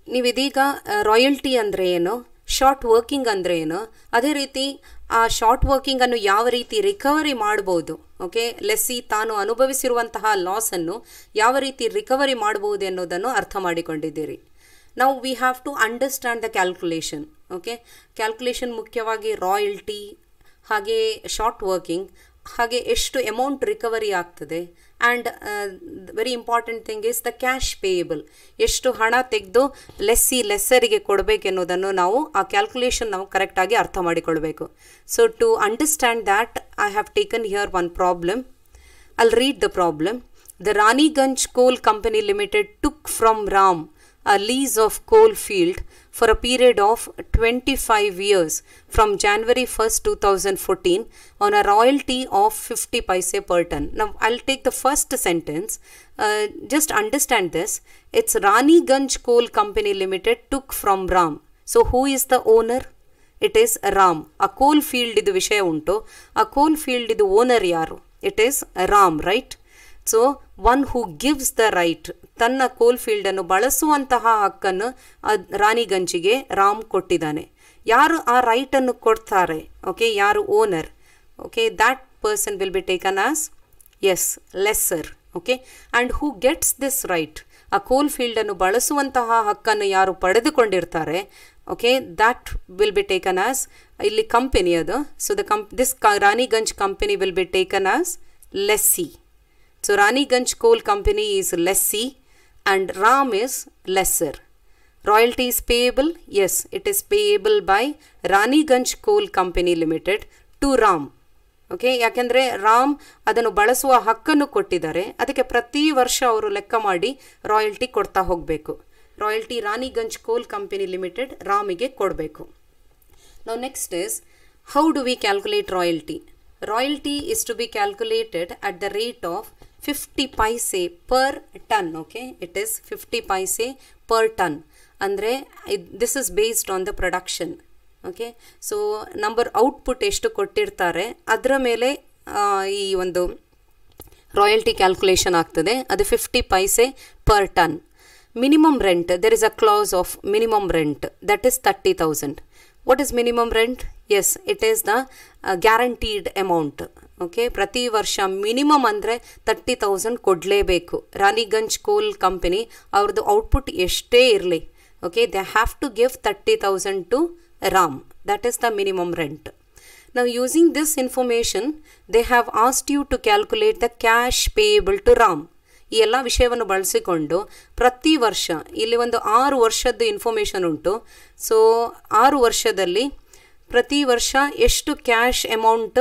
ನೀವು ಇದೀಗ ರಾಯಲ್ಟಿ ಅಂದರೆ ಏನು ಶಾರ್ಟ್ ವರ್ಕಿಂಗ್ ಅಂದರೆ ಏನು ಅದೇ ರೀತಿ ಆ ಶಾರ್ಟ್ ವರ್ಕಿಂಗನ್ನು ಯಾವ ರೀತಿ ರಿಕವರಿ ಮಾಡ್ಬೋದು ಓಕೆ ಲೆಸ್ಸಿ ತಾನು ಅನುಭವಿಸಿರುವಂತಹ ಲಾಸನ್ನು ಯಾವ ರೀತಿ ರಿಕವರಿ ಮಾಡ್ಬೋದು ಎನ್ನುವುದನ್ನು ಅರ್ಥ ಮಾಡಿಕೊಂಡಿದ್ದೀರಿ ನಾವು we have to understand the calculation okay calculation ಮುಖ್ಯವಾಗಿ ರಾಯಲ್ಟಿ ಹಾಗೆ ಶಾರ್ಟ್ ವರ್ಕಿಂಗ್ ಹಾಗೆ ಎಷ್ಟು ಅಮೌಂಟ್ ರಿಕವರಿ ಆಗ್ತದೆ and very important thing is the cash payable ಎಷ್ಟು ಹಣ ತೆಗೆದು ಲೆಸ್ಸಿ ಲೆಸ್ಸರಿಗೆ ಕೊಡಬೇಕೆನ್ನೋದನ್ನು ನಾವು ಆ ಕ್ಯಾಲ್ಕುಲೇಷನ್ ನಾವು ಕರೆಕ್ಟಾಗಿ ಅರ್ಥ ಮಾಡಿಕೊಳ್ಬೇಕು so to understand that I have taken here one problem I'll read the problem. The Raniganj Coal Company Limited took from Ram a lease of coal field for a period of 25 years from January 1st, 2014 on a royalty of 50 paise per ton. Now, I'll take the first sentence. Uh, just understand this. It's Raniganj Coal Company Limited took from Ram. So, who is the owner? It is Ram a coal field ಇದು ವಿಷಯ ಉಂಟು ಆ coal field ಇದು owner ಯಾರು it is Ram right so one who gives the right ತನ್ನ coal ಫೀಲ್ಡನ್ನು ಬಳಸುವಂತಹ ಹಕ್ಕನ್ನು ಅದ್ ರಾಣಿಗಂಜಿಗೆ ರಾಮ್ ಕೊಟ್ಟಿದ್ದಾನೆ ಯಾರು ಆ ರೈಟನ್ನು ಕೊಡ್ತಾರೆ ಓಕೆ ಯಾರು owner okay that person will be taken as as lessor okay and who gets this right ಆ ಕೋಲ್ ಫೀಲ್ಡನ್ನು ಬಳಸುವಂತಹ ಹಕ್ಕನ್ನು ಯಾರು ಪಡೆದುಕೊಂಡಿರ್ತಾರೆ okay that will be taken as ಇಲ್ಲಿ ಕಂಪನಿ ಅದು so the comp this Raniganj company will be taken as lessee so Raniganj coal company is lessee and Ram is lessor royalty is payable yes it is payable by Raniganj coal company limited to Ram okay ಯಾಕೆಂದರೆ ರಾಮ್ ಅದನ್ನು ಬಳಸುವ ಹಕ್ಕನ್ನು ಕೊಟ್ಟಿದ್ದಾರೆ ಅದಕ್ಕೆ ಪ್ರತಿ ವರ್ಷ ಅವರು ಲೆಕ್ಕ ಮಾಡಿ ರಾಯಲ್ಟಿ ಕೊಡ್ತಾ ಹೋಗಬೇಕು royalty Raniganj coal company limited ರಾಮಿಗೆ ಕೊಡಬೇಕು ನಾವು next is how do we calculate royalty royalty is to be calculated at the rate of fifty paise per ton okay it is fifty paise per ton ಅಂದರೆ this is based on the production okay so number output ಎಷ್ಟು ಕೊಟ್ಟಿರ್ತಾರೆ ಅದರ ಮೇಲೆ ಆ, ಈ ಒಂದು royalty calculation ಆಗ್ತದೆ ಅದು fifty paise per ton minimum rent there is a clause of minimum rent that is thirty thousand what is minimum rent yes it is the guaranteed amount okay ಪ್ರತಿ ವರ್ಷ ಮಿನಿಮಮ್ ಅಂದರೆ ತರ್ಟಿ ತೌಸಂಡ್ ಕೊಡಲೇಬೇಕು Raniganj coal company ಅವ್ರದ್ದು output ಎಷ್ಟೇ ಇರಲಿ okay they have to give thirty thousand to Ram that is the minimum rent Now, using this information, they have asked you to calculate the cash payable to Ram. ಈ ಎಲ್ಲ ವಿಷಯವನ್ನು ಬಳಸಿಕೊಂಡು ಪ್ರತಿ ವರ್ಷ ಇಲ್ಲಿ ಒಂದು ಆರು ವರ್ಷದ್ದು ಇನ್ಫಾರ್ಮೇಷನ್ ಉಂಟು ಸೊ ಆರು ವರ್ಷದಲ್ಲಿ ಪ್ರತಿ ವರ್ಷ ಎಷ್ಟು cash amount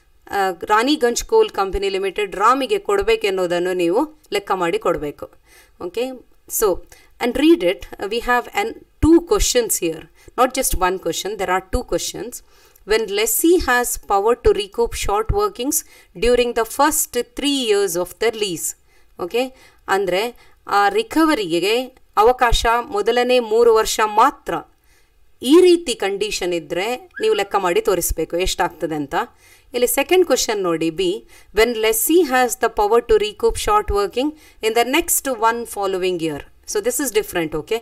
Raniganj coal company limited ರಾಮಿಗೆ ಕೊಡಬೇಕೆನ್ನೋದನ್ನು ನೀವು ಲೆಕ್ಕ ಮಾಡಿ ಕೊಡಬೇಕು okay so and read it uh, we have an two questions here not just one question there are two questions when lessee has power to recoup short workings during the first 3 years of the lease okay ಅಂದರೆ ಆ ರಿಕವರಿಗೆ ಅವಕಾಶ ಮೊದಲನೇ ಮೂರು ವರ್ಷ ಮಾತ್ರ ಈ ರೀತಿ condition ಇದ್ದರೆ ನೀವು ಲೆಕ್ಕ ಮಾಡಿ ತೋರಿಸಬೇಕು ಎಷ್ಟಾಗ್ತದೆ ಅಂತ ಇಲ್ಲಿ ಸೆಕೆಂಡ್ ಕ್ವಶನ್ ನೋಡಿ B when lessee has the power to recoup short working in the next one following year so this is different okay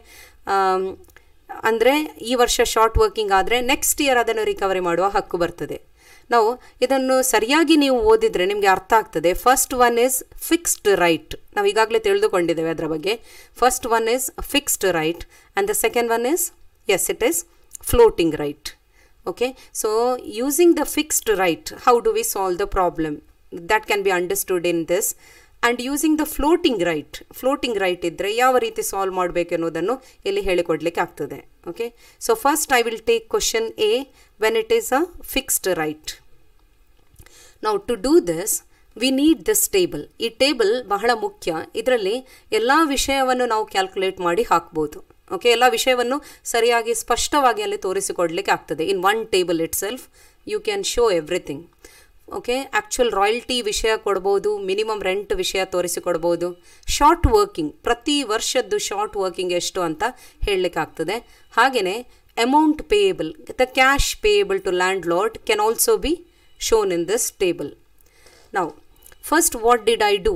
ಅಂದರೆ ಈ ವರ್ಷ ಶಾರ್ಟ್ ವರ್ಕಿಂಗ್ ಆದರೆ ನೆಕ್ಸ್ಟ್ ಇಯರ್ ಅದನ್ನು ರಿಕವರಿ ಮಾಡುವ ಹಕ್ಕು ಬರ್ತದೆ ನಾವು ಇದನ್ನು ಸರಿಯಾಗಿ ನೀವು ಓದಿದರೆ ನಿಮಗೆ ಅರ್ಥ ಆಗ್ತದೆ first one is fixed right ನಾವು ಈಗಾಗಲೇ ತಿಳಿದುಕೊಂಡಿದ್ದೇವೆ ಅದರ ಬಗ್ಗೆ first one is fixed right and the second one is yes it is floating right okay so using the fixed right how do we solve the problem that can be understood in this and using the floating right floating right ಇದ್ದರೆ ಯಾವ ರೀತಿ solve ಮಾಡಬೇಕು ಅನ್ನೋದನ್ನು ಇಲ್ಲಿ ಹೇಳಿಕೊಡ್ಲಿಕ್ಕೆ ಆಗ್ತದೆ okay so first I will take question A when it is a fixed right ನಾವು to do this we need this table ಈ ಟೇಬಲ್ ಬಹಳ ಮುಖ್ಯ ಇದರಲ್ಲಿ ಎಲ್ಲ ವಿಷಯವನ್ನು ನಾವು ಕ್ಯಾಲ್ಕುಲೇಟ್ ಮಾಡಿ ಹಾಕ್ಬೋದು ಓಕೆ ಎಲ್ಲ ವಿಷಯವನ್ನು ಸರಿಯಾಗಿ ಸ್ಪಷ್ಟವಾಗಿ ಅಲ್ಲಿ ತೋರಿಸಿಕೊಡ್ಲಿಕ್ಕೆ ಆಗ್ತದೆ in one table itself you can show everything okay actual royalty ವಿಷಯ ಕೊಡ್ಬೋದು ಮಿನಿಮಮ್ ರೆಂಟ್ ವಿಷಯ ತೋರಿಸಿಕೊಡ್ಬೋದು ಶಾರ್ಟ್ ವರ್ಕಿಂಗ್ ಪ್ರತಿ ವರ್ಷದ್ದು ಶಾರ್ಟ್ ವರ್ಕಿಂಗ್ ಎಷ್ಟು ಅಂತ ಹೇಳಲಿಕ್ಕೆ ಆಗ್ತದೆ ಹಾಗೆಯೇ amount payable the cash payable to landlord can also be shown in this table ನಾವು first what did I do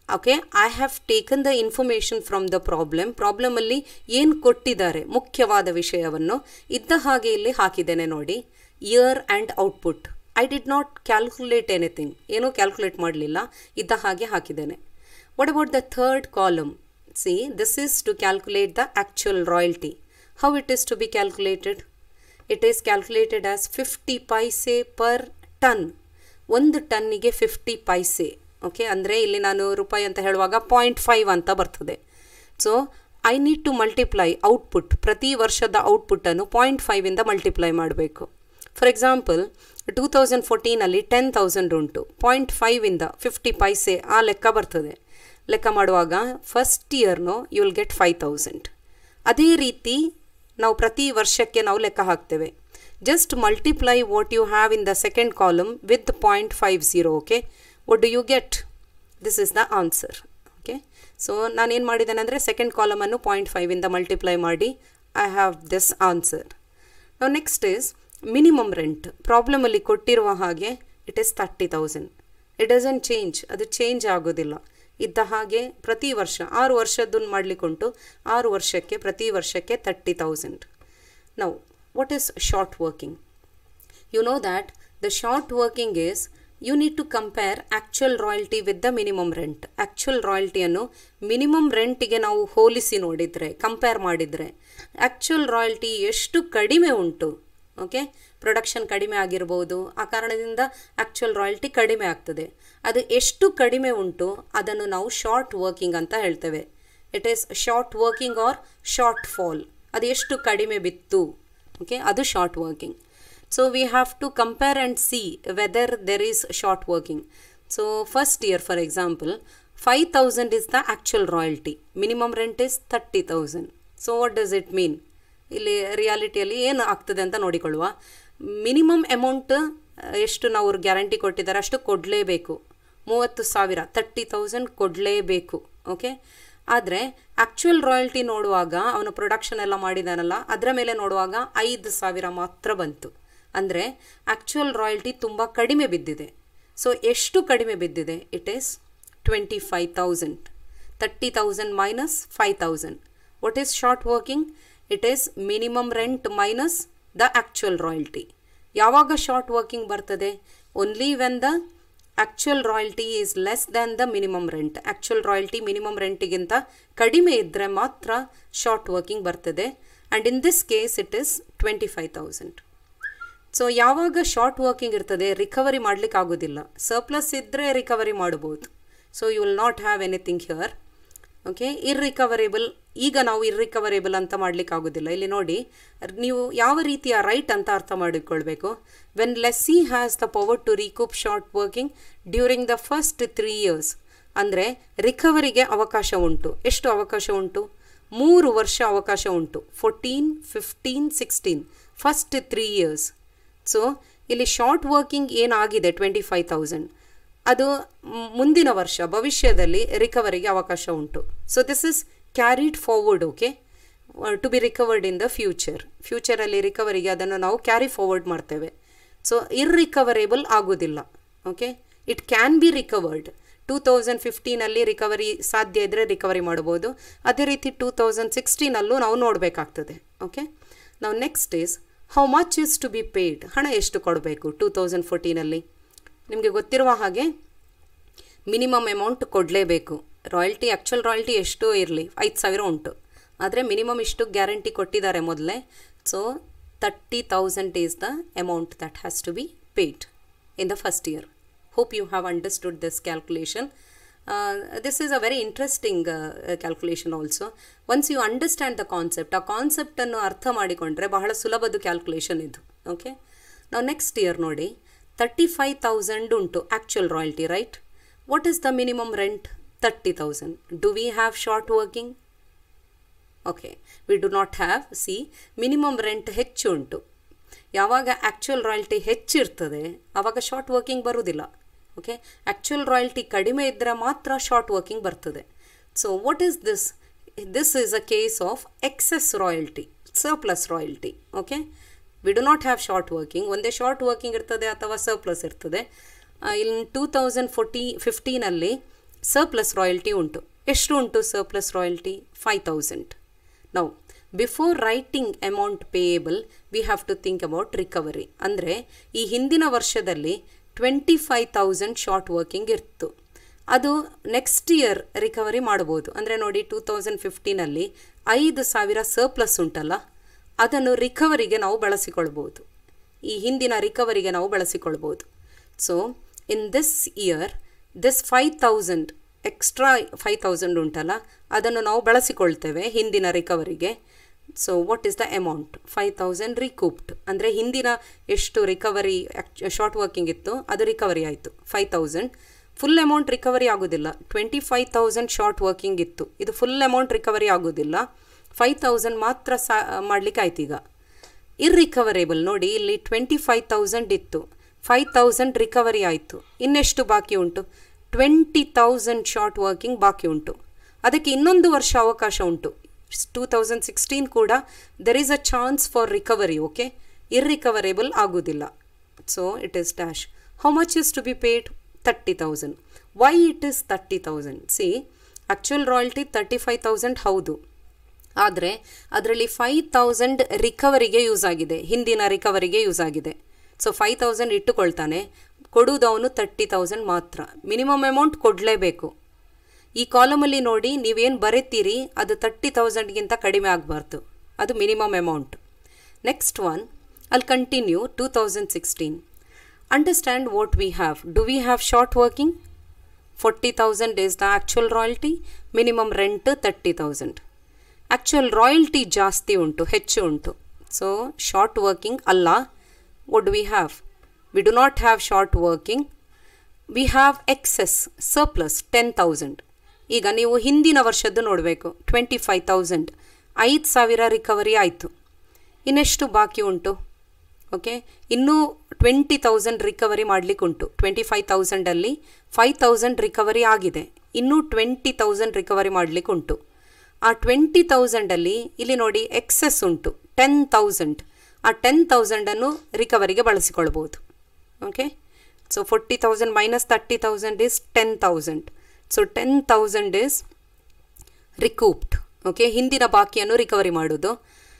okay I have taken the information from the problem ಪ್ರಾಬ್ಲಮಲ್ಲಿ ಏನು ಕೊಟ್ಟಿದ್ದಾರೆ ಮುಖ್ಯವಾದ ವಿಷಯವನ್ನು ಇದ್ದ ಹಾಗೆ ಇಲ್ಲಿ ಹಾಕಿದ್ದೇನೆ ನೋಡಿ year and output I did not calculate anything ಏನೂ ಕ್ಯಾಲ್ಕುಲೇಟ್ ಮಾಡಲಿಲ್ಲ ಇದ್ದ ಹಾಗೆ ಹಾಕಿದ್ದೇನೆ what about the third column C this is to calculate the actual royalty how it is to be calculated it is calculated as fifty paise per ton ಒಂದು ಟನ್ನಿಗೆ fifty ಪೈಸೆ okay ಅಂದರೆ ಇಲ್ಲಿ ನಾನು ರೂಪಾಯಿ ಅಂತ ಹೇಳುವಾಗ ಪಾಯಿಂಟ್ ಫೈವ್ ಅಂತ ಬರ್ತದೆ so I need to multiply output ಪ್ರತಿ ವರ್ಷದ ಔಟ್ಪುಟ್ಟನ್ನು ಪಾಯಿಂಟ್ ಫೈವಿಂದ ಮಲ್ಟಿಪ್ಲೈ ಮಾಡಬೇಕು ಫಾರ್ ಎಕ್ಸಾಂಪಲ್ ಟೂ ತೌಸಂಡ್ ಫೋರ್ಟೀನಲ್ಲಿ ಟೆನ್ ತೌಸಂಡ್ ಉಂಟು ಪಾಯಿಂಟ್ ಫೈವಿಂದ ಫಿಫ್ಟಿ ಪೈಸೆ ಆ ಲೆಕ್ಕ ಬರ್ತದೆ ಲೆಕ್ಕ ಮಾಡುವಾಗ ಫಸ್ಟ್ ಇಯರ್ನು you will get five thousand ಅದೇ ರೀತಿ ನಾವು ಪ್ರತಿ ವರ್ಷಕ್ಕೆ ನಾವು ಲೆಕ್ಕ ಹಾಕ್ತೇವೆ just multiply what you have in the second column with point five zero okay what do you get this is the answer okay so ನಾನೇನು ಮಾಡಿದ್ದೇನೆ ಅಂದರೆ ಸೆಕೆಂಡ್ ಕಾಲಮನ್ನು ಪಾಯಿಂಟ್ ಫೈವಿಂದ ಮಲ್ಟಿಪ್ಲೈ ಮಾಡಿ ಐ ಹ್ಯಾವ್ ದಿಸ್ ಆನ್ಸರ್ ನಾವು next is minimum rent ಪ್ರಾಬ್ಲಮಲ್ಲಿ ಕೊಟ್ಟಿರುವ ಹಾಗೆ it is thirty thousand it doesn't change ಅದು ಚೇಂಜ್ ಆಗೋದಿಲ್ಲ ಇದ್ದ ಹಾಗೆ ಪ್ರತಿ ವರ್ಷ ಆರು ವರ್ಷದ್ದನ್ನು ಮಾಡಲಿಕ್ಕುಂಟು ಆರು ವರ್ಷಕ್ಕೆ ಪ್ರತಿ ವರ್ಷಕ್ಕೆ ತರ್ಟಿ ತೌಸಂಡ್ ನಾವು what is short working you know that the short working is you need to compare actual royalty with the minimum rent actual ರಾಯಲ್ಟಿಯನ್ನು ಮಿನಿಮಮ್ ರೆಂಟಿಗೆ ನಾವು ಹೋಲಿಸಿ ನೋಡಿದರೆ ಕಂಪೇರ್ ಮಾಡಿದರೆ ಆ್ಯಕ್ಚುಯಲ್ ರಾಯಲ್ಟಿ ಎಷ್ಟು ಕಡಿಮೆ ಉಂಟು ಓಕೆ ಪ್ರೊಡಕ್ಷನ್ ಕಡಿಮೆ ಆಗಿರ್ಬೋದು ಆ ಕಾರಣದಿಂದ ಆ್ಯಕ್ಚುಯಲ್ ರಾಯಲ್ಟಿ ಕಡಿಮೆ ಆಗ್ತದೆ ಅದು ಎಷ್ಟು ಕಡಿಮೆ ಉಂಟು ಅದನ್ನು ನಾವು ಶಾರ್ಟ್ ವರ್ಕಿಂಗ್ ಅಂತ ಹೇಳ್ತೇವೆ it is short working or short fall ಅದು ಎಷ್ಟು ಕಡಿಮೆ ಬಿತ್ತು ಓಕೆ ಅದು short working so we have to compare and see whether there is short working so first year for example five thousand is the actual royalty minimum rent is thirty thousand so what does it mean ಇಲ್ಲಿ ರಿಯಾಲಿಟಿಯಲ್ಲಿ ಏನು ಆಗ್ತದೆ ಅಂತ ನೋಡಿಕೊಳ್ಳುವ minimum amount ಎಷ್ಟು ನಾವು ಅವ್ರು guarantee ಕೊಟ್ಟಿದ್ದಾರೆ ಅಷ್ಟು ಕೊಡಲೇಬೇಕು ಮೂವತ್ತು ಸಾವಿರ ತರ್ಟಿ ತೌಸಂಡ್ ಕೊಡಲೇಬೇಕು ಓಕೆ ಆದರೆ ಆ್ಯಕ್ಚುಯಲ್ ರಾಯಲ್ಟಿ ನೋಡುವಾಗ ಅವನು ಪ್ರೊಡಕ್ಷನ್ ಎಲ್ಲ ಮಾಡಿದಾನಲ್ಲ ಅದರ ಮೇಲೆ ನೋಡುವಾಗ ಐದು ಸಾವಿರ ಮಾತ್ರ ಬಂತು ಅಂದರೆ ಆ್ಯಕ್ಚುಯಲ್ ರಾಯಲ್ಟಿ ತುಂಬ ಕಡಿಮೆ ಬಿದ್ದಿದೆ ಸೊ ಎಷ್ಟು ಕಡಿಮೆ ಬಿದ್ದಿದೆ it is twenty five thousand thirty thousand minus five thousand what is short working it is minimum rent minus the actual royalty ಯಾವಾಗ ಶಾರ್ಟ್ ವರ್ಕಿಂಗ್ ಬರ್ತದೆ only when the actual royalty is less than the minimum rent actual royalty minimum ರೆಂಟಿಗಿಂತ ಕಡಿಮೆ ಇದ್ದರೆ ಮಾತ್ರ short working ಬರ್ತದೆ and in this case it is twenty five thousand so ಯಾವಾಗ short working ಇರ್ತದೆ recovery ಮಾಡಲಿಕ್ಕೆ ಆಗೋದಿಲ್ಲ ಸರ್ಪ್ಲಸ್ ಇದ್ದರೆ ರಿಕವರಿ ಮಾಡ್ಬೋದು so you will not have anything here okay irrecoverable ಈಗ ನಾವು ಇರ್ರಿಕವರೇಬಲ್ ಅಂತ ಮಾಡ್ಲಿಕ್ಕೆ ಆಗೋದಿಲ್ಲ ಇಲ್ಲಿ ನೋಡಿ ನೀವು ಯಾವ ರೀತಿಯ ರೈಟ್ ಅಂತ ಅರ್ಥ ಮಾಡಿಕೊಳ್ಬೇಕು when lessee has the power to recoup short working during the first three years ಅಂದರೆ ರಿಕವರಿಗೆ ಅವಕಾಶ ಉಂಟು ಎಷ್ಟು ಅವಕಾಶ ಉಂಟು ಮೂರು ವರ್ಷ ಅವಕಾಶ ಉಂಟು fourteen fifteen sixteen first three years so ಇಲ್ಲಿ ಶಾರ್ಟ್ ವರ್ಕಿಂಗ್ ಏನಾಗಿದೆ ಟ್ವೆಂಟಿ ಫೈವ್ ತೌಸಂಡ್ ಅದು ಮುಂದಿನ ವರ್ಷ ಭವಿಷ್ಯದಲ್ಲಿ ರಿಕವರಿಗೆ ಅವಕಾಶ ಉಂಟು so this is carried forward okay to be recovered in the future ಫ್ಯೂಚರಲ್ಲಿ ರಿಕವರಿಗೆ ಅದನ್ನು ನಾವು ಕ್ಯಾರಿ ಫಾರ್ವರ್ಡ್ ಮಾಡ್ತೇವೆ ಸೊ ಇರ್ರಿಕವರೇಬಲ್ ಆಗೋದಿಲ್ಲ okay it can be recovered two thousand ಫಿಫ್ಟೀನಲ್ಲಿ ರಿಕವರಿ ಸಾಧ್ಯ ಇದ್ದರೆ ರಿಕವರಿ ಮಾಡ್ಬೋದು ಅದೇ ರೀತಿ ಟೂ ತೌಸಂಡ್ ಸಿಕ್ಸ್ಟೀನಲ್ಲೂ ನಾವು ನೋಡಬೇಕಾಗ್ತದೆ ಓಕೆ ನಾವು next is how much is to be paid ಹಣ ಎಷ್ಟು ಕೊಡಬೇಕು ಟೂ ತೌಸಂಡ್ ಫೋರ್ಟೀನಲ್ಲಿ ನಿಮಗೆ ಗೊತ್ತಿರುವ ಹಾಗೆ ಮಿನಿಮಮ್ ಅಮೌಂಟ್ ಕೊಡಲೇಬೇಕು ರಾಯಲ್ಟಿ ಆ್ಯಕ್ಚುಯಲ್ ರಾಯಲ್ಟಿ ಎಷ್ಟೋ ಇರಲಿ ಐದು ಸಾವಿರ ಉಂಟು ಆದರೆ ಮಿನಿಮಮ್ ಇಷ್ಟು ಗ್ಯಾರಂಟಿ ಕೊಟ್ಟಿದ್ದಾರೆ ಮೊದಲೇ so thirty thousand is the amount that has to be paid in the first year hope you have understood this calculation this is a very interesting calculation also once you understand the concept ಆ ಕಾನ್ಸೆಪ್ಟನ್ನು ಅರ್ಥ ಮಾಡಿಕೊಂಡ್ರೆ ಬಹಳ ಸುಲಭದ calculation ಇದು okay ನಾವು next year ನೋಡಿ thirty five thousand ಉಂಟು actual royalty right what is the minimum rent thirty thousand do we have short working okay we do not have see minimum rent ಹೆಚ್ಚು ಉಂಟು ಯಾವಾಗ ಆ್ಯಕ್ಚುಯಲ್ ರಾಯಲ್ಟಿ ಹೆಚ್ಚಿರ್ತದೆ ಆವಾಗ short working ಬರುವುದಿಲ್ಲ okay actual royalty ಕಡಿಮೆ ಇದ್ದರೆ ಮಾತ್ರ ಶಾರ್ಟ್ ವರ್ಕಿಂಗ್ ಬರ್ತದೆ so what is this this is a case of excess royalty surplus royalty okay we do not have short working ಒಂದೇ ಶಾರ್ಟ್ ವರ್ಕಿಂಗ್ ಇರ್ತದೆ ಅಥವಾ ಸರ್ಪ್ಲಸ್ ಇರ್ತದೆ ಇನ್ ಟೂ ತೌಸಂಡ್ ಫೋರ್ಟಿ ಫಿಫ್ಟೀನಲ್ಲಿ surplus royalty ಉಂಟು ಎಷ್ಟು ಉಂಟು surplus royalty five thousand now before writing amount payable we have to think about recovery ಅಂದರೆ ಈ ಹಿಂದಿನ ವರ್ಷದಲ್ಲಿ twenty five thousand short working ಇತ್ತು ಅದು ನೆಕ್ಸ್ಟ್ ಇಯರ್ ರಿಕವರಿ ಮಾಡ್ಬೋದು ಅಂದರೆ ನೋಡಿ ಟೂ ತೌಸಂಡ್ ಫಿಫ್ಟೀನಲ್ಲಿ ಐದು ಸಾವಿರ ಸರ್ಪ್ಲಸ್ ಉಂಟಲ್ಲ ಅದನ್ನು ರಿಕವರಿಗೆ ನಾವು ಬಳಸಿಕೊಳ್ಬೋದು ಈ ಹಿಂದಿನ ರಿಕವರಿಗೆ ನಾವು ಬಳಸಿಕೊಳ್ಬೋದು so in this year this five thousand extra five thousand ಉಂಟಲ್ಲ ಅದನ್ನು ನಾವು ಬಳಸಿಕೊಳ್ತೇವೆ ಹಿಂದಿನ ರಿಕವರಿಗೆ so what is the amount five thousand recouped ಅಂದರೆ ಹಿಂದಿನ ಎಷ್ಟು ರಿಕವರಿ ಶಾರ್ಟ್ ವರ್ಕಿಂಗ್ ಇತ್ತು ಅದು ರಿಕವರಿ ಆಯಿತು five thousand full amount recovery ಆಗೋದಿಲ್ಲ twenty five thousand short working ಇತ್ತು ಇದು ಫುಲ್ ಅಮೌಂಟ್ ರಿಕವರಿ ಆಗೋದಿಲ್ಲ ಫೈವ್ ತೌಸಂಡ್ ಮಾತ್ರ ಸಾ ಮಾಡಲಿಕ್ಕೆ ಆಯ್ತು ಈಗ ಇರ್ರಿಕವರೇಬಲ್ ನೋಡಿ ಇಲ್ಲಿ ಟ್ವೆಂಟಿ ಫೈವ್ ತೌಸಂಡ್ ಇತ್ತು ಫೈವ್ ತೌಸಂಡ್ ರಿಕವರಿ ಆಯಿತು ಇನ್ನೆಷ್ಟು ಬಾಕಿ ಉಂಟು ಟ್ವೆಂಟಿ ತೌಸಂಡ್ ಶಾರ್ಟ್ ವರ್ಕಿಂಗ್ ಬಾಕಿ ಉಂಟು ಅದಕ್ಕೆ ಇನ್ನೊಂದು ವರ್ಷ ಅವಕಾಶ ಉಂಟು ಟೂ ತೌಸಂಡ್ ಸಿಕ್ಸ್ಟೀನ್ ಕೂಡ there is a chance for recovery okay irrecoverable ಆಗೋದಿಲ್ಲ so it is dash how much is to be paid thirty thousand why it is thirty thousand see actual royalty thirty five thousand ಹೌದು ಆದರೆ ಅದರಲ್ಲಿ five thousand ರಿಕವರಿಗೆ use ಆಗಿದೆ ಹಿಂದಿನ ರಿಕವರಿಗೆ use ಆಗಿದೆ so five thousand ಇಟ್ಟುಕೊಳ್ತಾನೆ ಕೊಡುವುದು ಅವನು ತರ್ಟಿ ತೌಸಂಡ್ ಮಾತ್ರ ಮಿನಿಮಮ್ ಅಮೌಂಟ್ ಕೊಡಲೇಬೇಕು ಈ ಕಾಲಮಲ್ಲಿ ನೋಡಿ ನೀವೇನು ಬರೀತೀರಿ ಅದು ತರ್ಟಿ ತೌಸಂಡ್ಗಿಂತ ಕಡಿಮೆ ಆಗಬಾರ್ದು ಅದು ಮಿನಿಮಮ್ ಅಮೌಂಟ್ ನೆಕ್ಸ್ಟ್ ಒನ್ ಅಲ್ಲಿ continue two thousand sixteen understand what we have do we have short working forty thousand is the actual royalty minimum rent thirty thousand actual royalty ಜಾಸ್ತಿ ಉಂಟು ಹೆಚ್ಚು ಉಂಟು ಸೊ ಶಾರ್ಟ್ ವರ್ಕಿಂಗ್ ಅಲ್ಲ would we have we do not have short working we have excess surplus ten thousand ಈಗ ನೀವು ಹಿಂದಿನ ವರ್ಷದ್ದು ನೋಡಬೇಕು ಟ್ವೆಂಟಿ ಫೈವ್ ತೌಸಂಡ್ ಐದು ಸಾವಿರ ರಿಕವರಿ ಆಯಿತು ಇನ್ನೆಷ್ಟು ಬಾಕಿ ಉಂಟು ಓಕೆ ಇನ್ನೂ ಟ್ವೆಂಟಿ ತೌಸಂಡ್ ರಿಕವರಿ ಮಾಡಲಿಕ್ಕೆ ಉಂಟು ಟ್ವೆಂಟಿ ಫೈವ್ ತೌಸಂಡಲ್ಲಿ ಫೈವ್ ತೌಸಂಡ್ ರಿಕವರಿ ಆಗಿದೆ ಇನ್ನೂ ಟ್ವೆಂಟಿ ತೌಸಂಡ್ ರಿಕವರಿ ಮಾಡಲಿಕ್ಕೆ ಉಂಟು ಆ ಟ್ವೆಂಟಿ ತೌಸಂಡಲ್ಲಿ ಇಲ್ಲಿ ನೋಡಿ ಎಕ್ಸೆಸ್ ಉಂಟು ಟೆನ್ ತೌಸಂಡ್ ಆ ಟೆನ್ ತೌಸಂಡನ್ನು ರಿಕವರಿಗೆ ಬಳಸಿಕೊಳ್ಬೋದು okay so forty thousand minus thirty thousand is ten thousand so ten thousand is recouped okay ಹಿಂದಿನ ಬಾಕಿಯನ್ನು ರಿಕವರಿ ಮಾಡೋದು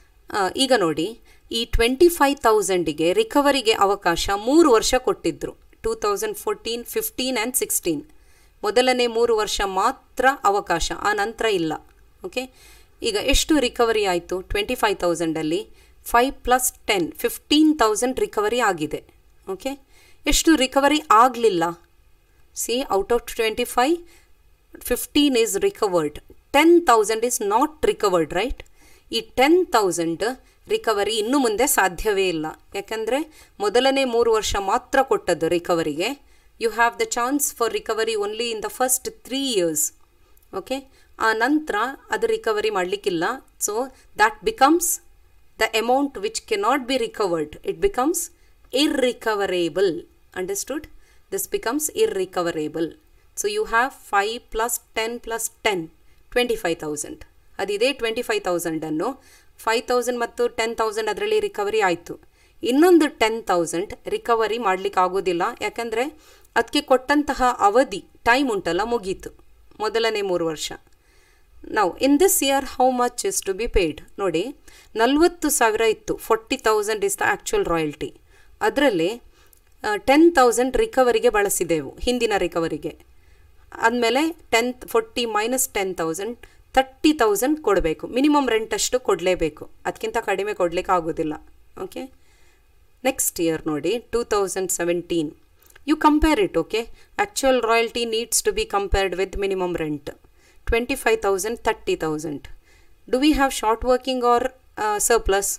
ಈಗ ನೋಡಿ ಈ ಟ್ವೆಂಟಿ ಫೈವ್ ತೌಸಂಡಿಗೆ ರಿಕವರಿಗೆ ಅವಕಾಶ ಮೂರು ವರ್ಷ ಕೊಟ್ಟಿದ್ದರು two thousand fourteen fifteen and sixteen ಮೊದಲನೇ ಮೂರು ವರ್ಷ ಮಾತ್ರ ಅವಕಾಶ ಆ ನಂತರ ಇಲ್ಲ ಓಕೆ ಈಗ ಎಷ್ಟು ರಿಕವರಿ ಆಯಿತು ಟ್ವೆಂಟಿ ಫೈವ್ ತೌಸಂಡಲ್ಲಿ five plus ten fifteen thousand recovery ಆಗಿದೆ ಓಕೆ ಎಷ್ಟು ರಿಕವರಿ ಆಗಲಿಲ್ಲ see out of twenty five fifteen is recovered ten thousand is not recovered right ಈ ಟೆನ್ ತೌಸಂಡ್ ರಿಕವರಿ ಇನ್ನು ಮುಂದೆ ಸಾಧ್ಯವೇ ಇಲ್ಲ ಯಾಕಂದರೆ ಮೊದಲನೇ ಮೂರು ವರ್ಷ ಮಾತ್ರ ಕೊಟ್ಟದ್ದು ರಿಕವರಿಗೆ you have the chance for recovery only in the first three years okay ಆ ನಂತರ ಅದು ರಿಕವರಿ ಮಾಡಲಿಕ್ಕಿಲ್ಲ so that becomes the amount which cannot be recovered it becomes irrecoverable understood this becomes irrecoverable so you have 5 plus 10 plus 10 25000 ಅದಿದೆ twenty five ತೌಸಂಡನ್ನು five thousand ಮತ್ತು ten thousand ಅದರಲ್ಲಿ recovery ಆಯಿತು ಇನ್ನೊಂದು ಟೆನ್ ತೌಸಂಡ್ ರಿಕವರಿ ಮಾಡಲಿಕ್ಕೆ ಆಗೋದಿಲ್ಲ ಯಾಕಂದರೆ ಅದಕ್ಕೆ ಕೊಟ್ಟಂತಹ ಅವಧಿ ಟೈಮ್ ಉಂಟಲ್ಲ ಮುಗೀತು ಮೊದಲನೇ ಮೂರು ವರ್ಷ ನಾವು in this year how much is to be paid ನೋಡಿ ನಲ್ವತ್ತು ಸಾವಿರ ಇತ್ತು forty thousand is the actual royalty ಅದರಲ್ಲಿ ಟೆನ್ ತೌಸಂಡ್ ರಿಕವರಿಗೆ ಬಳಸಿದೆವು ಹಿಂದಿನ ರಿಕವರಿಗೆ ಆದಮೇಲೆ ten forty minus ten thousand thirty thousand ಕೊಡಬೇಕು ಮಿನಿಮಮ್ ರೆಂಟ್ ಅಷ್ಟು ಕೊಡಲೇಬೇಕು ಅದಕ್ಕಿಂತ ಕಡಿಮೆ ಕೊಡಲಿಕ್ಕೆ ಆಗೋದಿಲ್ಲ ಓಕೆ ನೆಕ್ಸ್ಟ್ ಇಯರ್ ನೋಡಿ two thousand seventeen you compare it okay actual royalty needs to be compared with minimum rent twenty five thousand thirty thousand do we have short working or surplus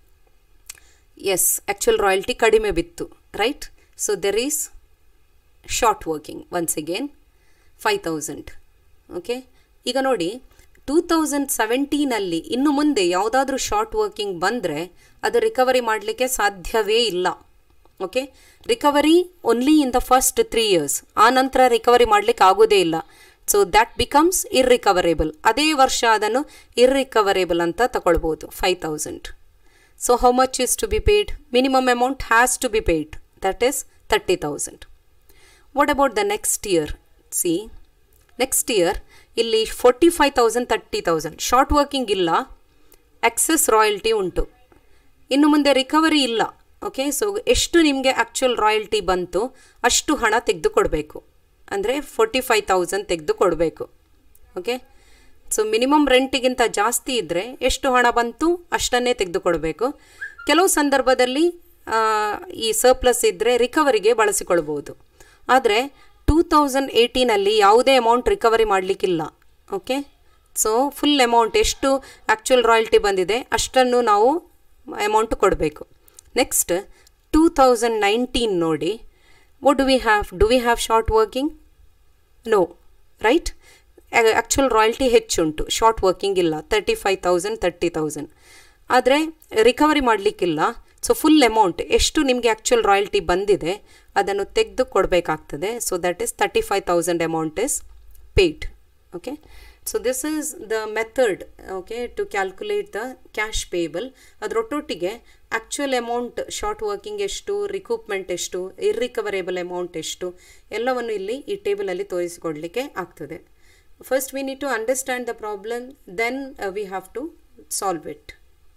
yes actual royalty ಕಡಿಮೆ ಬಿತ್ತು right so there is short working once again five thousand okay ಈಗ ನೋಡಿ two thousand ಸೆವೆಂಟೀನಲ್ಲಿ ಇನ್ನು ಮುಂದೆ ಯಾವುದಾದ್ರೂ short working ಬಂದರೆ ಅದು recovery ಮಾಡಲಿಕ್ಕೆ ಸಾಧ್ಯವೇ ಇಲ್ಲ okay recovery only in the first three years ಆ ನಂತರ ರಿಕವರಿ ಮಾಡಲಿಕ್ಕೆ ಆಗೋದೇ ಇಲ್ಲ ಸೊ ದ್ಯಾಟ್ ಬಿಕಮ್ಸ್ ಇರ್ರಿಕವರೇಬಲ್ ಅದೇ ವರ್ಷ ಅದನ್ನು ಇರ್ರಿಕವರೇಬಲ್ ಅಂತ ತಗೊಳ್ಬೋದು five thousand so how much is to be paid minimum amount has to be paid that is thirty thousand what about the next year see next year ಇಲ್ಲಿ forty five thousand thirty thousand short working ಇಲ್ಲ excess royalty ಉಂಟು ಇನ್ನು ಮುಂದೆ recovery ಇಲ್ಲ okay so ಎಷ್ಟು ನಿಮಗೆ actual royalty ಬಂತು ಅಷ್ಟು ಹಣ ತೆಗೆದು ಕೊಡಬೇಕು ಅಂದರೆ ಫೋರ್ಟಿ ಫೈವ್ ತೌಸಂಡ್ ತೆಗೆದು ಕೊಡಬೇಕು ಓಕೆ ಸೊ ಮಿನಿಮಮ್ ರೆಂಟಿಗಿಂತ ಜಾಸ್ತಿ ಇದ್ದರೆ ಎಷ್ಟು ಹಣ ಬಂತು ಅಷ್ಟನ್ನೇ ತೆಗೆದು ಕೊಡಬೇಕು ಕೆಲವು ಸಂದರ್ಭದಲ್ಲಿ ಆ, ಈ ಸರ್ಪ್ಲಸ್ ಇದ್ದರೆ ರಿಕವರಿಗೆ ಬಳಸಿಕೊಳ್ಬೋದು ಆದರೆ ಟೂ ತೌಸಂಡ್ ಏಯ್ಟೀನಲ್ಲಿ ಯಾವುದೇ ಅಮೌಂಟ್ ರಿಕವರಿ ಮಾಡಲಿಕ್ಕಿಲ್ಲ ಓಕೆ ಸೊ ಫುಲ್ ಅಮೌಂಟ್ ಎಷ್ಟು ಆ್ಯಕ್ಚುಯಲ್ ರಾಯಲ್ಟಿ ಬಂದಿದೆ ಅಷ್ಟನ್ನು ನಾವು ಅಮೌಂಟ್ ಕೊಡಬೇಕು ನೆಕ್ಸ್ಟ್ ಟೂ ತೌಸಂಡ್ ನೈನ್ಟೀನ್ ನೋಡಿ what do we have do we have short working no right actual royalty ಹೆಚ್ಚುಂಟು ಶಾರ್ಟ್ ವರ್ಕಿಂಗ್ ಇಲ್ಲ thirty five thousand thirty thousand ಆದರೆ recovery ಮಾಡಲಿಕ್ಕಿಲ್ಲ ಸೊ ಫುಲ್ ಅಮೌಂಟ್ ಎಷ್ಟು ನಿಮಗೆ ಆ್ಯಕ್ಚುಯಲ್ ರಾಯಲ್ಟಿ ಬಂದಿದೆ ಅದನ್ನು ತೆಗೆದು ಕೊಡಬೇಕಾಗ್ತದೆ so that is thirty five thousand amount is paid okay so this is the method okay to calculate the cash payable ಅದರೊಟ್ಟೊಟ್ಟಿಗೆ actual amount short working ಎಷ್ಟು recoupment ಎಷ್ಟು irrecoverable amount ಎಷ್ಟು ಎಲ್ಲವನ್ನು ಇಲ್ಲಿ ಈ ಟೇಬಲಲ್ಲಿ ತೋರಿಸಿಕೊಡಲಿಕ್ಕೆ ಆಗ್ತದೆ first we need to understand the problem then we have to solve it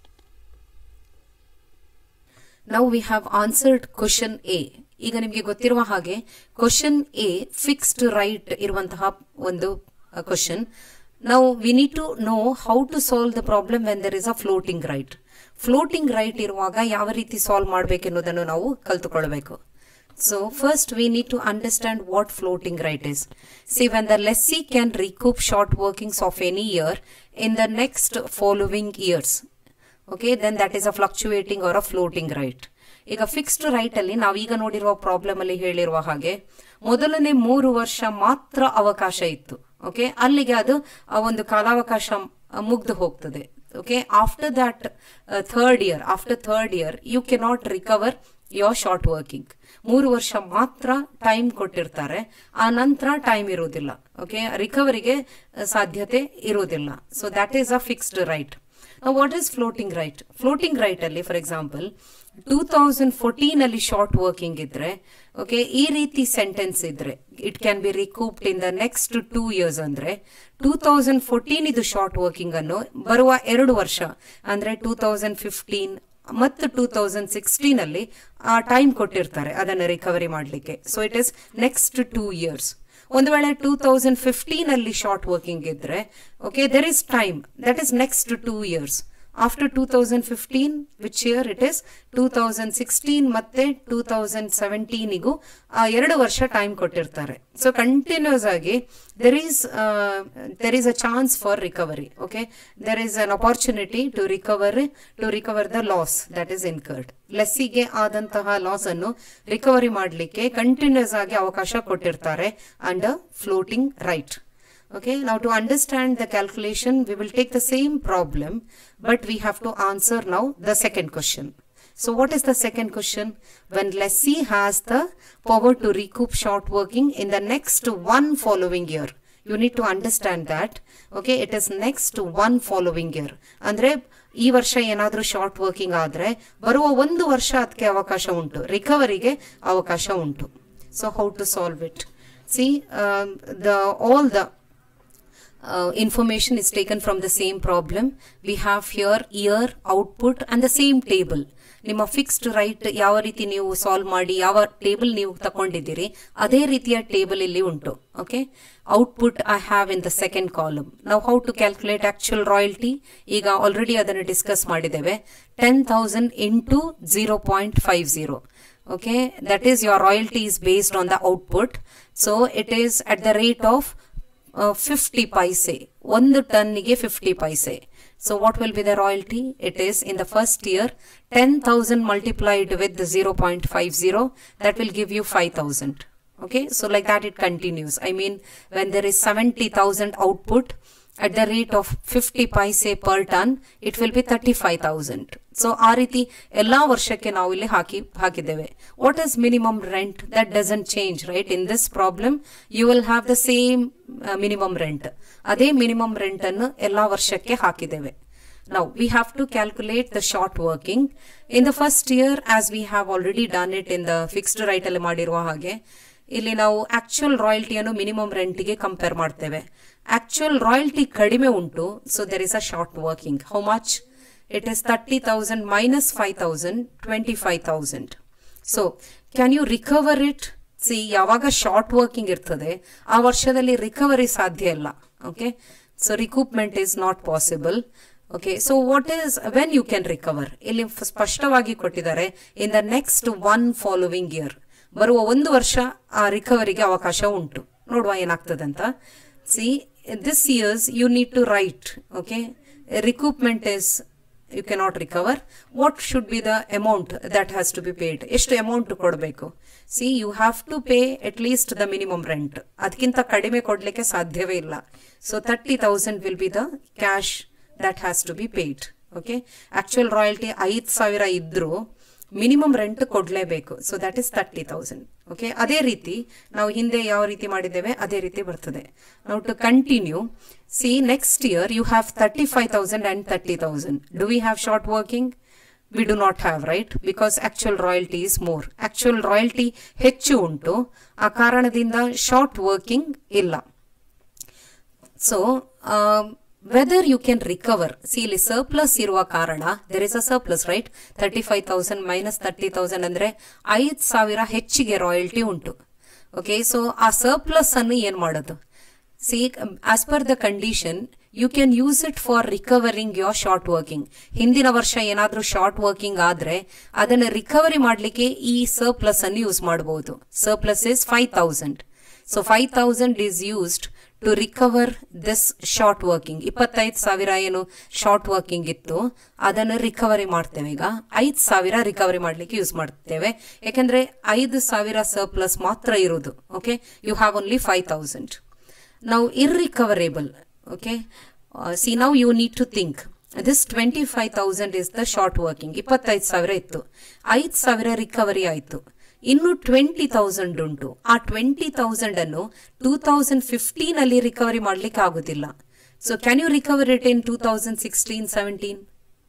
ನಾವು we have answered question A ಈಗ ನಿಮಗೆ ಗೊತ್ತಿರುವ ಹಾಗೆ ಕ್ವಶನ್ ಎ ಫಿಕ್ಸ್ಡ್ ರೈಟ್ ಇರುವಂತಹ ಒಂದು ಕ್ವಶನ್ ನಾವು we need to know how to solve the problem when there is a floating right floating rate ಇರುವಾಗ ಯಾವ ರೀತಿ ಸಾಲ್ವ್ ಮಾಡಬೇಕೆನ್ನುವುದನ್ನು ನಾವು ಕಲ್ತುಕೊಳ್ಬೇಕು so first we need to understand what floating rate is see when the lessee can recoup short workings of any year in the next following years okay then that is a fluctuating or a floating rate ಈಗ fixed rate ಅಲ್ಲಿ ನಾವು ಈಗ ನೋಡಿರುವ problem ಅಲ್ಲಿ ಹೇಳಿರುವ ಹಾಗೆ ಮೊದಲನೇ ಮೂರು ವರ್ಷ ಮಾತ್ರ ಅವಕಾಶ ಇತ್ತು ಓಕೆ ಅಲ್ಲಿಗೆ ಅದು ಆ ಒಂದು ಕಾಲಾವಕಾಶ ಮುಗ್ದು ಹೋಗ್ತದೆ okay after that third year after third year you cannot recover your short working ಮೂರು ವರ್ಷ ಮಾತ್ರ ಟೈಮ್ ಕೊಟ್ಟಿರ್ತಾರೆ ಆ ನಂತರ ಟೈಮ್ ಇರುವುದಿಲ್ಲ ಓಕೆ ರಿಕವರಿಗೆ ಸಾಧ್ಯತೆ ಇರುವುದಿಲ್ಲ so that is a fixed right what is floating right floating right ಅಲ್ಲಿ for example two thousand fourteen ಅಲ್ಲಿ ಶಾರ್ಟ್ ವರ್ಕಿಂಗ್ ಇದ್ರೆ ಓಕೆ ಈ ರೀತಿ ಸೆಂಟೆನ್ಸ್ ಇದ್ರೆ it can be recouped in the next two years ಅಂದ್ರೆ ಟೂ ತೌಸಂಡ್ ಫೋರ್ಟೀನ್ ಇದು short working ಅನ್ನು ಬರುವ ಎರಡು ವರ್ಷ ಅಂದ್ರೆ ಟೂ ತೌಸಂಡ್ ಫಿಫ್ಟೀನ್ ಮತ್ತು ಟೂ ತೌಸಂಡ್ ಸಿಕ್ಸ್ಟೀನ್ ಅಲ್ಲಿ ಆ ಟೈಮ್ ಕೊಟ್ಟಿರ್ತಾರೆ ಅದನ್ನು ರಿಕವರಿ ಮಾಡಲಿಕ್ಕೆ so it is next two years ಒಂದು ವೇಳೆ ಟೂ ತೌಸಂಡ್ ಫಿಫ್ಟೀನ್ ಅಲ್ಲಿ ಶಾರ್ಟ್ ವರ್ಕಿಂಗ್ ಇದ್ರೆ okay there is time that is next two years after two thousand fifteen which year it is two thousand sixteen ಮತ್ತೆ two thousand ಸೆವೆಂಟೀನಿಗೂ ಎರಡು ವರ್ಷ time ಕೊಟ್ಟಿರ್ತಾರೆ so continuous ಆಗಿ there is there is a chance for recovery okay there is an opportunity to recover to recover the loss that is incurred ಲೆಸ್ಸಿಗೆ ಆದಂತಹ loss ಅನ್ನು recovery ಮಾಡಲಿಕ್ಕೆ ಕಂಟಿನ್ಯೂಸ್ ಆಗಿ ಅವಕಾಶ ಕೊಟ್ಟಿರ್ತಾರೆ under floating right Okay, now to understand the calculation, we will take the same problem, but we have to answer now the second question. So what is the second question? When lessee has the power to recoup short working in the next one following year. You need to understand that. Okay, it is next one following year. ಅಂದ್ರೆ ಈ ವರ್ಷ ಏನಾದರೂ short working ಆದ್ರೆ ಬರುವ ಒಂದು ವರ್ಷ ಅದಕ್ಕೆ ಅವಕಾಶ ಉಂಟು ರಿಕವರಿಗೆ ಅವಕಾಶ ಉಂಟು so how to solve it see the all the uh, information is taken from the same problem. We have here year, output and the same table. ನಿಮ್ಮ ಫಿಕ್ಸ್ಡ್ ರೈಟ್ ಯಾವ ರೀತಿ ನೀವು ಸಾಲ್ವ್ ಮಾಡಿ ಯಾವ ಟೇಬಲ್ ನೀವು ತಗೊಂಡಿದ್ದೀರಿ ಅದೇ ರೀತಿಯ ಟೇಬಲ್ ಇಲ್ಲಿ ಉಂಟು okay output I have in the second column ನಾವು how to calculate actual royalty ಈಗ ಆಲ್ರೆಡಿ ಅದನ್ನು ಡಿಸ್ಕಸ್ ಮಾಡಿದ್ದೇವೆ ten thousand into zero point five zero okay that is your royalty is based on the output so it is at the rate of fifty paise ಒಂದು ಟನ್ನಿಗೆ fifty paise so what will be the royalty it is in the first year ten thousand multiplied with zero point five zero that will give you five thousand okay so like that it continues i mean when there is 70000 output at the rate of 50 paise per ton it will be 35000 so ಆ ರೀತಿ ಎಲ್ಲಾ ವರ್ಷಕ್ಕೆ ನಾವು ಇಲ್ಲಿ ಹಾಕಿ ಹಾಕಿದ್ದೇವೆ what is minimum rent that doesn't change right in this problem you will have the same minimum rent ಅದೇ minimum rent ಅನ್ನು ಎಲ್ಲಾ ವರ್ಷಕ್ಕೆ ಹಾಕಿದ್ದೇವೆ Now, we have to calculate the short working. In the first year, as we have already done it in the fixed rate ಅಲ್ಲಿ ಮಾಡಿರುವ ಹಾಗೆ ಇಲ್ಲಿ ನಾವು ಆಕ್ಚುಯಲ್ ರಾಯಲ್ಟಿಯನ್ನು ಮಿನಿಮಮ್ ರೆಂಟಿಗೆ ಕಂಪೇರ್ ಮಾಡ್ತೇವೆ ಆಕ್ಚುಯಲ್ ರಾಯಲ್ಟಿ ಕಡಿಮೆ ಉಂಟು so there is a short working how much it is thirty thousand minus five thousand twenty five thousand so can you recover it see ಯಾವಾಗ ಶಾರ್ಟ್ ವರ್ಕಿಂಗ್ ಇರ್ತದೆ ಆ ವರ್ಷದಲ್ಲಿ recovery ಸಾಧ್ಯ ಇಲ್ಲ okay so recoupment is not possible okay so what is when you can recover ಇಲ್ಲಿ ಸ್ಪಷ್ಟವಾಗಿ ಕೊಟ್ಟಿದ್ದಾರೆ in the next one following year ಬರುವ ಒಂದು ವರ್ಷ ಆ ರಿಕವರಿಗೆ ಅವಕಾಶ ಉಂಟು ನೋಡುವ ಏನಾಗ್ತದೆ ಅಂತ see this years you need to write okay recoupment is you cannot recover what should be the amount that has to be paid ಎಷ್ಟು ಅಮೌಂಟ್ ಕೊಡಬೇಕು see you have to pay at least the minimum rent ಅದಕ್ಕಿಂತ ಕಡಿಮೆ ಕೊಡಲಿಕ್ಕೆ ಸಾಧ್ಯವೇ ಇಲ್ಲ so thirty thousand will be the cash that has to be paid okay actual royalty ಐದು ಸಾವಿರ ಇದ್ರೂ ಮಿನಿಮಮ್ ರೆಂಟ್ ಕೊಡಲೇಬೇಕು so that is thirty thousand okay ಅದೇ ರೀತಿ ನಾವು ಹಿಂದೆ ಯಾವ ರೀತಿ ಮಾಡಿದ್ದೇವೆ ಅದೇ ರೀತಿ ಬರ್ತದೆ ನಾವು to continue see next year you have thirty five thousand and thirty thousand do we have short working we do not have right because actual royalty is more actual royalty ಹೆಚ್ಚು ಉಂಟು ಆ ಕಾರಣದಿಂದ ಶಾರ್ಟ್ ವರ್ಕಿಂಗ್ ಇಲ್ಲ so whether you can recover see ಇಲ್ಲಿ surplus ಇರುವ ಕಾರಣ there is a surplus right thirty five thousand minus thirty thousand ಅಂದ್ರೆ ಐದು ಸಾವಿರ ಹೆಚ್ಚಿಗೆ ರಾಯಲ್ಟಿ ಉಂಟು ಓಕೆ ಸೊ ಆ ಸರ್ಪ್ಲಸ್ ಅನ್ನು ಏನ್ ಮಾಡೋದು see as per the condition you can use it for recovering your short working ಹಿಂದಿನ ವರ್ಷ ಏನಾದರೂ ಶಾರ್ಟ್ ವರ್ಕಿಂಗ್ ಆದ್ರೆ ಅದನ್ನು ರಿಕವರಿ ಮಾಡಲಿಕ್ಕೆ ಈ ಸರ್ಪ್ಲಸ್ ಅನ್ನು ಯೂಸ್ ಮಾಡಬಹುದು surplus is five thousand so five thousand is used to recover this short working ಇಪ್ಪತ್ತೈದು ಸಾವಿರ ಏನು ಶಾರ್ಟ್ ವರ್ಕಿಂಗ್ ಇತ್ತು ಅದನ್ನು ರಿಕವರಿ ಮಾಡ್ತೇವೆ ಈಗ ಐದು ಸಾವಿರ ರಿಕವರಿ ಮಾಡಲಿಕ್ಕೆ ಯೂಸ್ ಮಾಡ್ತೇವೆ ಯಾಕೆಂದ್ರೆ ಐದು ಸಾವಿರ ಸರ್ಪ್ಲಸ್ ಮಾತ್ರ ಇರುವುದು okay you have only five thousand ನಾವು ಇರ್ರಿಕವರೇಬಲ್ ಓಕೆ ಸಿ ನಾವು you need to think this twenty five thousand is the short working ಇಪ್ಪತ್ತೈದು ಸಾವಿರ ಇತ್ತು ಐದು ಸಾವಿರ ರಿಕವರಿ ಆಯಿತು ಇನ್ನು ಟ್ವೆಂಟಿ ತೌಸಂಡ್ ಉಂಟು ಆ ಟ್ವೆಂಟಿ ತೌಸಂಡ್ ಅನ್ನು ಟೂ ತೌಸಂಡ್ ಫಿಫ್ಟೀನ್ ಅಲ್ಲಿ ರಿಕವರಿ ಮಾಡ್ಲಿಕ್ಕೆ ಆಗುದಿಲ್ಲ so can you recover it in two thousand sixteen seventeen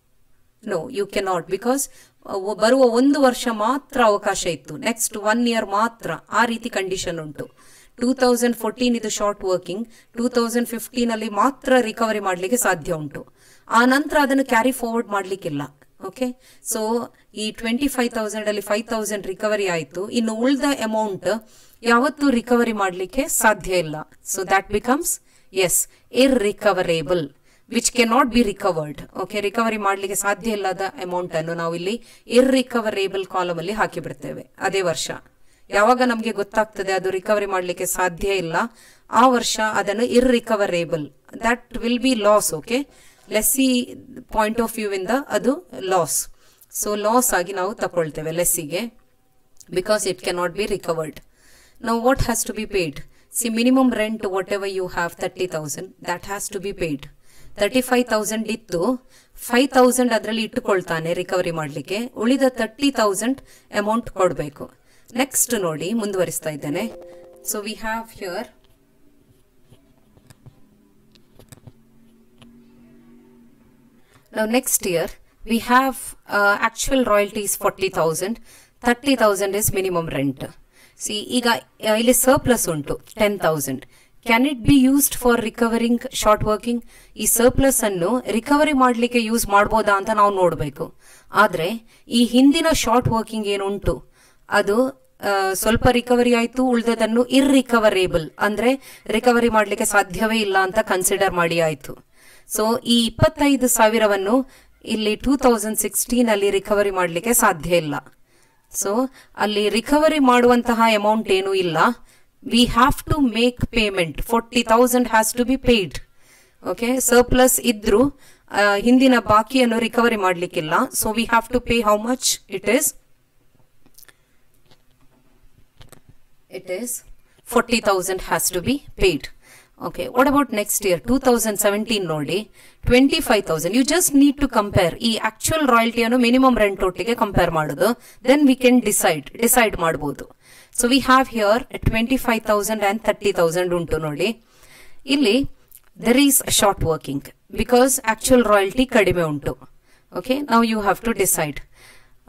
no you cannot because ಬರುವ ಒಂದು ವರ್ಷ ಮಾತ್ರ ಅವಕಾಶ ಇತ್ತು ನೆಕ್ಸ್ಟ್ ಒನ್ ಇಯರ್ ಮಾತ್ರ ಆ ರೀತಿ ಕಂಡೀಷನ್ ಉಂಟು ಟೂ ತೌಸಂಡ್ ಫೋರ್ಟೀನ್ ಇದು short working two thousand fifteen ಅಲ್ಲಿ ಮಾತ್ರ ರಿಕವರಿ ಮಾಡಲಿಕ್ಕೆ ಸಾಧ್ಯ ಉಂಟು ಆ ನಂತರ ಅದನ್ನು ಕ್ಯಾರಿ ಫಾರ್ವರ್ಡ್ ಮಾಡಲಿಕ್ಕಿಲ್ಲ ಓಕೆ ಸೊ ಈ ಟ್ವೆಂಟಿ ಫೈವ್ ತೌಸಂಡ್ ಅಲ್ಲಿ ಫೈವ್ ತೌಸಂಡ್ ರಿಕವರಿ ಆಯಿತು ಇನ್ನು ಉಳಿದ ಅಮೌಂಟ್ ಯಾವತ್ತೂ ರಿಕವರಿ ಮಾಡಲಿಕ್ಕೆ ಸಾಧ್ಯ ಇಲ್ಲ so that becomes as irrecoverable which can not be recovered okay recovery ಮಾಡಲಿಕ್ಕೆ ಸಾಧ್ಯ ಇಲ್ಲದ ಅಮೌಂಟ್ ಅನ್ನು ನಾವು ಇಲ್ಲಿ ಇರ್ ರಿಕವರೇಬಲ್ ಕಾಲಮ್ ಅಲ್ಲಿ ಹಾಕಿ ಬಿಡ್ತೇವೆ ಅದೇ ವರ್ಷ ಯಾವಾಗ ನಮಗೆ ಗೊತ್ತಾಗ್ತದೆ ಅದು ರಿಕವರಿ ಮಾಡಲಿಕ್ಕೆ ಸಾಧ್ಯ ಇಲ್ಲ ಆ ವರ್ಷ ಅದನ್ನು irrecoverable that will be loss okay lessee point of view ಇಂದ ಅದು ಲಾಸ್ ಸೊ ಲಾಸ್ ಆಗಿ ನಾವು ತಗೊಳ್ತೇವೆ ಲೆಸ್ಸಿಗೆ because it can not be recovered ನಾವು what has to be paid see minimum rent whatever you have thirty thousand that has to be paid thirty five thousand ಇತ್ತು five thousand ಅದರಲ್ಲಿ ಇಟ್ಟುಕೊಳ್ತಾನೆ recovery ಮಾಡಲಿಕ್ಕೆ ಉಳಿದ thirty thousand amount ಕೊಡಬೇಕು next ನೋಡಿ ಮುಂದುವರಿಸ್ತಾ ಇದ್ದೇನೆ so we have here Now next year we have uh, actual royalties 40,000, 30,000 is minimum rent. See ಈಗ ಆ, ಇಲ್ಲಿ ಸರ್ಪ್ಲಸ್ ಉಂಟು ten thousand can it be used for recovering short working ಈ surplus ಅನ್ನು ರಿಕವರಿ ಮಾಡಲಿಕ್ಕೆ ಯೂಸ್ ಮಾಡ್ಬೋದಾ ಅಂತ ನಾವು ನೋಡಬೇಕು ಆದ್ರೆ ಈ ಹಿಂದಿನ ಶಾರ್ಟ್ ವರ್ಕಿಂಗ್ ಏನುಂಟು ಅದು ಆ, ಸ್ವಲ್ಪ ರಿಕವರಿ ಆಯ್ತು ಉಳಿದದನ್ನು ಇರ್ರಿಕವರೇಬಲ್ ಅಂದ್ರೆ ರಿಕವರಿ ಮಾಡಲಿಕ್ಕೆ ಸಾಧ್ಯವೇ ಇಲ್ಲ ಅಂತ ಕನ್ಸಿಡರ್ ಮಾಡಿ ಆಯ್ತು ಸೊ ಈ ಇಪ್ಪತ್ತೈದು ಸಾವಿರವನ್ನು ಇಲ್ಲಿ ಟೂ ತೌಸಂಡ್ ಸಿಕ್ಸ್ಟೀನ್ ಅಲ್ಲಿ ರಿಕವರಿ ಮಾಡಲಿಕ್ಕೆ ಸಾಧ್ಯ ಇಲ್ಲ ಸೊ ಅಲ್ಲಿ ರಿಕವರಿ ಮಾಡುವಂತಹ ಅಮೌಂಟ್ ಏನೂ ಇಲ್ಲ we have to make payment forty thousand has to be paid okay surplus ಇದ್ರು ಆ, ಹಿಂದಿನ ಬಾಕಿಯನ್ನು ರಿಕವರಿ ಮಾಡಲಿಕ್ಕಿಲ್ಲ so we have to pay how much it is it is 40,000 has to be paid. Okay, what about next year? 2017 ನೋಡಿ 25,000. You just need to compare. ಈ actual royalty ಅನ್ನು minimum rent ಒಟ್ಟಿಗೆ compare ಮಾಡೋದು then we can decide. Decide ಮಾಡಬಹುದು so we have here twenty five thousand and thirty thousand ಉಂಟು ನೋಡಿ ಇಲ್ಲಿ there is short working because actual royalty ಕಡಿಮೆ ಉಂಟು ಓಕೆ ನಾವು you have to decide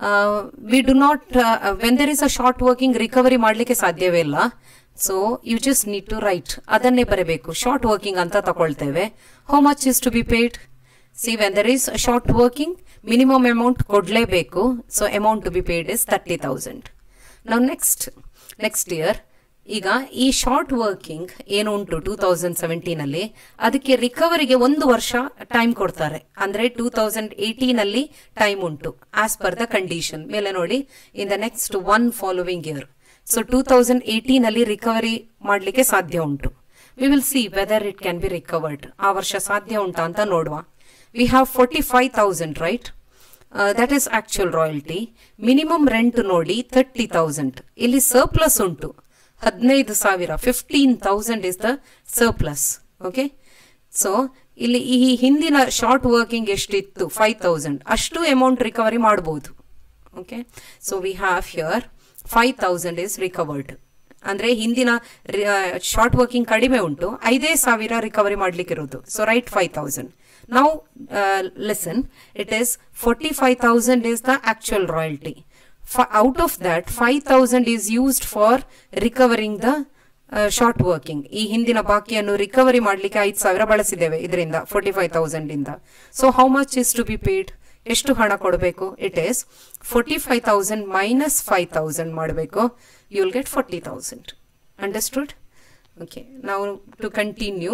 we do not when there is a short working recovery ಮಾಡಲಿಕ್ಕೆ ಸಾಧ್ಯವೇ ಇಲ್ಲ so you just need to write ಅದನ್ನೇ ಬರಬೇಕು ಶಾರ್ಟ್ ವರ್ಕಿಂಗ್ ಅಂತ ತಗೊಳ್ತೇವೆ how much is to be paid see when there is short working minimum amount ಕೊಡಲೇಬೇಕು so amount to be paid is thirty thousand ನಾವು next next year ಈಗ ಈ short working ಏನು ಉಂಟು ಟೂ ತೌಸಂಡ್ ಸೆವೆಂಟೀನಲ್ಲಿ ಅದಕ್ಕೆ ರಿಕವರಿಗೆ ಒಂದು ವರ್ಷ ಟೈಮ್ ಕೊಡ್ತಾರೆ ಅಂದ್ರೆ ಟೂ ತೌಸಂಡ್ ಏಯ್ಟೀನಲ್ಲಿ ಟೈಮ್ ಉಂಟು ಆಸ್ ಪರ್ ದ ಕಂಡೀಷನ್ ಮೇಲೆ ನೋಡಿ in the next one following year so two thousand ಏಯ್ಟೀನಲ್ಲಿ ರಿಕವರಿ ಮಾಡಲಿಕ್ಕೆ ಸಾಧ್ಯ ಉಂಟು we will see whether it can be recovered ಆ ವರ್ಷ ಸಾಧ್ಯ ಉಂಟಾ ಅಂತ ನೋಡುವ we have forty five thousand right that is actual royalty minimum rent ನೋಡಿ ತರ್ಟಿ ತೌಸಂಡ್ ಇಲ್ಲಿ ಸರ್ಪ್ಲಸ್ ಉಂಟು ಹದಿನೈದು ಸಾವಿರ fifteen thousand is the surplus okay so ಇಲ್ಲಿ ಈ ಹಿಂದಿನ ಶಾರ್ಟ್ ವರ್ಕಿಂಗ್ ಎಷ್ಟಿತ್ತು ಫೈವ್ ತೌಸಂಡ್ ಅಷ್ಟು ಅಮೌಂಟ್ ರಿಕವರಿ ಮಾಡಬಹುದು okay so we have here five thousand is recovered ಅಂದ್ರೆ ಹಿಂದಿನ ಶಾರ್ಟ್ ವರ್ಕಿಂಗ್ ಕಡಿಮೆ ಉಂಟು ಐದೇ ಸಾವಿರ ರಿಕವರಿ ಮಾಡ್ಲಿಕ್ಕಿರೋದು ಸೊ ರೈಟ್ ಫೈವ್ ತೌಸಂಡ್ ನಾವು listen it is forty five thousand is the actual royalty out of that five thousand is used for recovering the short working ಈ ಹಿಂದಿನ ಬಾಕಿಯನ್ನು ರಿಕವರಿ ಮಾಡಲಿಕ್ಕೆ ಐದು ಸಾವಿರ ಬಳಸಿದ್ದೇವೆ ಇದರಿಂದ ಫೋರ್ಟಿ ಫೈವ್ ತೌಸಂಡ್ ಇಂದ so how much is to be paid ಎಷ್ಟು ಹಣ ಕೊಡಬೇಕು it is forty five thousand minus five thousand ಮಾಡಬೇಕು you will get forty thousand understood okay ನಾವು to continue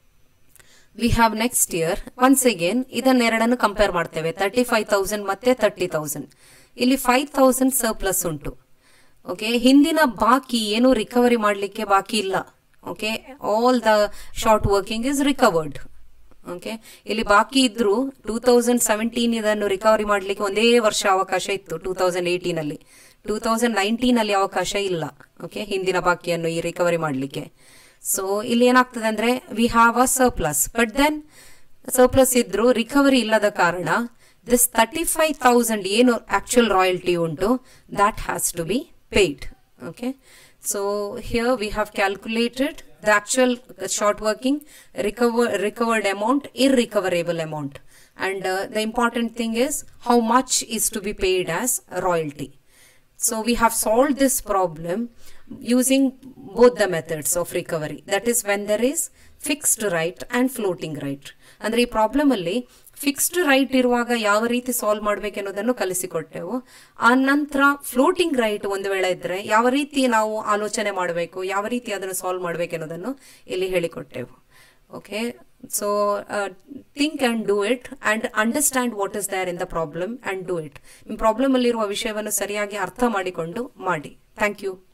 we have next year once again ಇದನ್ನೆರಡನ್ನು compare ಮಾಡ್ತೇವೆ thirty five thousand ಮತ್ತೆ thirty thousand ಇಲ್ಲಿ five thousand surplus ಉಂಟು okay ಹಿಂದಿನ ಬಾಕಿ ಏನು ರಿಕವರಿ ಮಾಡಲಿಕ್ಕೆ ಬಾಕಿ ಇಲ್ಲ okay all the short working is recovered okay ಇಲ್ಲಿ ಬಾಕಿ ಇದ್ರು ಟೂ ತೌಸಂಡ್ ಸೆವೆಂಟೀನ್ ಇದನ್ನು ರಿಕವರಿ ಮಾಡಲಿಕ್ಕೆ ಒಂದೇ ವರ್ಷ ಅವಕಾಶ ಇತ್ತು ಟೂ ತೌಸಂಡ್ ಏಯ್ಟೀನ್ ಅಲ್ಲಿ ಟೂ ತೌಸಂಡ್ ನೈನ್ಟೀನ್ ಅಲ್ಲಿ ಅವಕಾಶ ಇಲ್ಲ ಓಕೆ ಹಿಂದಿನ ಬಾಕಿಯನ್ನು ಈ ರಿಕವರಿ ಮಾಡಲಿಕ್ಕೆ ಸೊ ಇಲ್ಲಿ ಏನಾಗ್ತದೆ ಅಂದ್ರೆ we have a surplus but then surplus ಇದ್ರು ರಿಕವರಿ ಇಲ್ಲದ ಕಾರಣ ದಿಸ್ ತರ್ಟಿ ಫೈವ್ ತೌಸಂಡ್ ಏನು ಆಕ್ಚುಯಲ್ ರಾಯಲ್ಟಿ ಉಂಟು that has to be paid okay so here we have calculated the actual short working recover, recovered amount irrecoverable amount and uh, the important thing is how much is to be paid as royalty so we have solved this problem using both the methods of recovery that is when there is fixed right and floating right ಅಂದ್ರೆ ಈ problem ಅಲ್ಲಿ fixed right ಇರುವಾಗ ಯಾವ ರೀತಿ solve ಮಾಡ್ಬೇಕೆನ್ನೋದನ್ನು ಕಲಿಸಿಕೊಟ್ಟೆವು ಆ ನಂತರ floating right ಒಂದು ವೇಳೆ ಇದ್ರೆ ಯಾವ ರೀತಿ ನಾವು ಆಲೋಚನೆ ಮಾಡಬೇಕು ಯಾವ ರೀತಿ ಅದನ್ನು ಸಾಲ್ವ್ ಮಾಡಬೇಕೆನ್ನೋದನ್ನು ಇಲ್ಲಿ ಹೇಳಿಕೊಟ್ಟೆವು okay so think and do it and understand what is there in the problem and do it ನಿಮ್ಮ ಪ್ರಾಬ್ಲಮ್ ಅಲ್ಲಿರುವ ವಿಷಯವನ್ನು ಸರಿಯಾಗಿ ಅರ್ಥ ಮಾಡಿಕೊಂಡು ಮಾಡಿ ಥ್ಯಾಂಕ್ ಯು